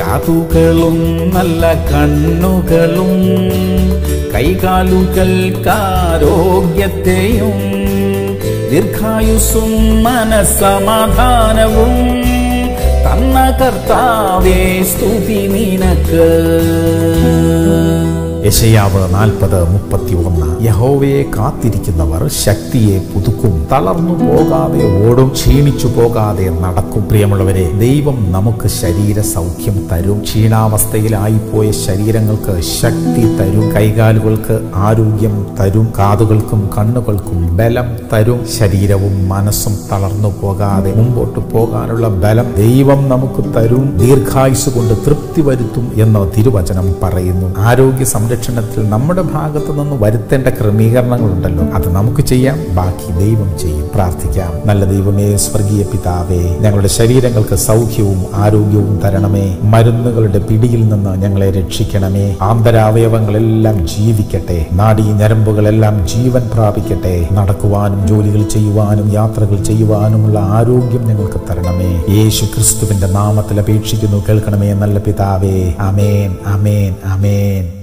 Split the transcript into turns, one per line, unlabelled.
കാതുകളും നല്ല കണ്ണുകളും കൈകാലുകൾക്കാരോഗ്യത്തെയും ദീർഘായുസ്സും മനസമാധാനവും തന്ന കർത്താവേ സ്തുതി നിനക്ക് യശയാവ് നാൽപ്പത് മുപ്പത്തി ഒന്ന് യഹോവയെ കാത്തിരിക്കുന്നവർ ശക്തിയെ പുതുക്കും തളർന്നു പോകാതെ ഓടും ക്ഷീണിച്ചു പോകാതെ നടക്കും പ്രിയമുള്ളവരെ ദൈവം നമുക്ക് ശരീര സൗഖ്യം തരും ക്ഷീണാവസ്ഥയിലായിപ്പോയ ശരീരങ്ങൾക്ക് ശക്തി തരും കൈകാലുകൾക്ക് ആരോഗ്യം തരും കാതുകൾക്കും കണ്ണുകൾക്കും ബലം തരും ശരീരവും മനസ്സും തളർന്നു പോകാതെ മുമ്പോട്ട് പോകാനുള്ള ബലം ദൈവം നമുക്ക് തരും ദീർഘായുസ് കൊണ്ട് തൃപ്തി വരുത്തും എന്ന് തിരുവചനം പറയുന്നു ആരോഗ്യ സംരക്ഷണത്തിൽ നമ്മുടെ ഭാഗത്തു നിന്ന് വരുത്തേണ്ട ക്രമീകരണങ്ങളുണ്ടല്ലോ അത് നമുക്ക് ചെയ്യാം ബാക്കി ദൈവം ചെയ്യും പ്രാർത്ഥിക്കാം നല്ല ദൈവമേ സ്വർഗീയ പിതാവേ ഞങ്ങളുടെ ശരീരങ്ങൾക്ക് സൗഖ്യവും ആരോഗ്യവും തരണമേ മരുന്നുകളുടെ പിടിയിൽ നിന്ന് ഞങ്ങളെ രക്ഷിക്കണമേ ആന്തരാവയവങ്ങളെല്ലാം ജീവിക്കട്ടെ നാഡീ ഞരമ്പുകളെല്ലാം ജീവൻ പ്രാപിക്കട്ടെ നടക്കുവാനും ജോലികൾ ചെയ്യുവാനും യാത്രകൾ ചെയ്യുവാനുമുള്ള ആരോഗ്യം ഞങ്ങൾക്ക് തരണമേ യേശു ക്രിസ്തുവിന്റെ നാമത്തിൽ അപേക്ഷിക്കുന്നു കേൾക്കണമേ നല്ല പിതാവേ അമേൻ അമേൻ അമേൻ